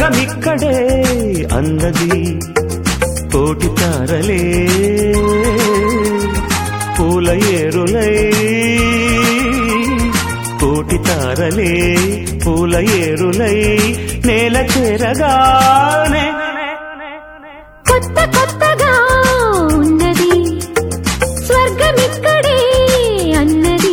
స్వర్గమిక్కడే అన్నది కోటి తారలే పూల ఏరులై కోటి తారలే పూల ఏరులై నేల చేరగానే కొత్త కొత్తగా ఉన్నది స్వర్గమిక్కడే అన్నది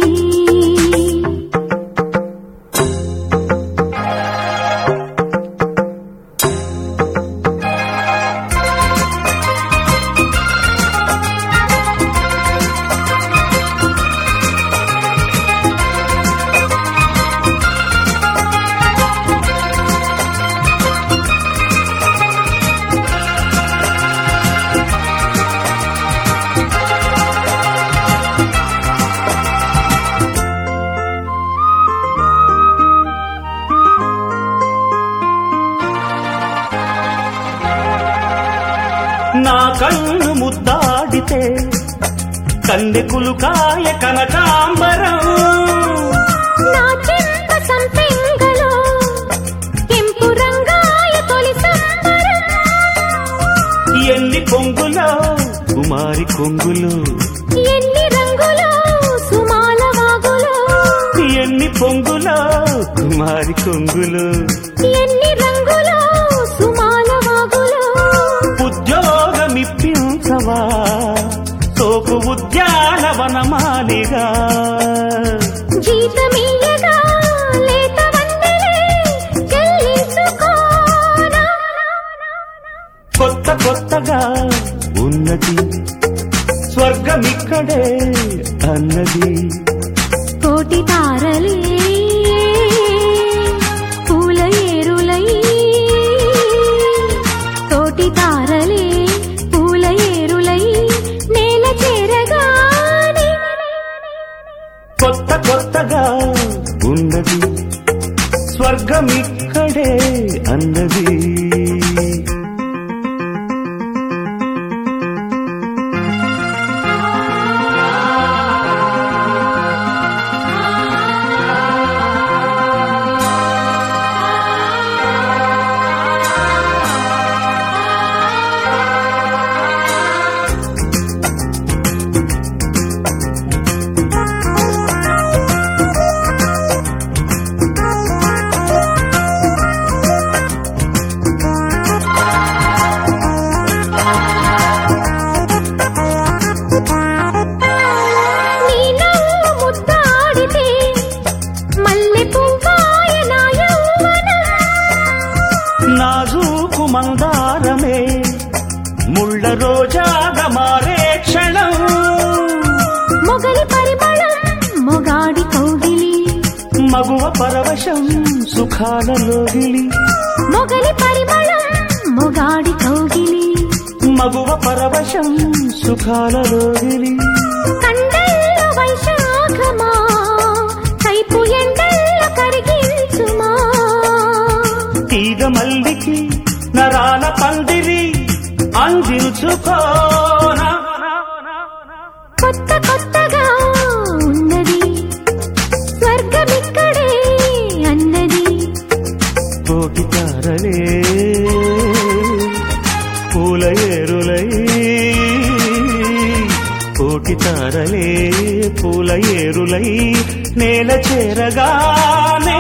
నా కన్ను ముద్దాడితే కందెకులు కాయ కనకాంబరం నా చెంప సంపెంగలో కెంపు రంగాయ తొలి సంబరం ఎన్ని కొంగులో కుమారి కొంగులు ఎన్ని రంగులో సుమాల వాగులో ఎన్ని పొంగులో కుమారి కొంగులు ఎన్ని రంగులో సుమాల వాగులో ఉద్యోగమిప్పించవా సోపు ఉద్యానవనమాలిగా జీతమియ్యగా లేత వందెలే చెల్లించుకోనా కొత్త కొత్తగా ఉన్నది స్వర్గమిక్కడే అన్నది కోటి తారలే పూల ఏరులై కోటి తారలే పూల ఏరులై నేల చేరగానే కొత్త కొత్తగా ఉన్నది స్వర్గమిక్కడే అన్నది నీ నవ్వు ముద్దాడితే మల్లె పువ్వాయ నా యౌవనం నాజూకు మందారమే ముళ్ళ రోజాగా మారే క్షణం మొగలి పరిమళం మొగాడి కౌగిలి మగువ పరవశం సుఖాలలోగిలి మొగలి పరిమళం మొగాడి కౌగిలి మగువ పరవశం సుఖాలలోగిలి కండల్లో వైశాఖమా కైపు ఎండల్లో కరిగించుమా తీగ మల్లికి నరాల పందిరి అందించుకోనా కొత్త కొత్తగా ఉన్నది స్వర్గమిక్కడే అన్నది కోటి తారలే పూల ఏరులై కోటి తారలే పూల ఏరులై నేల చేరగానే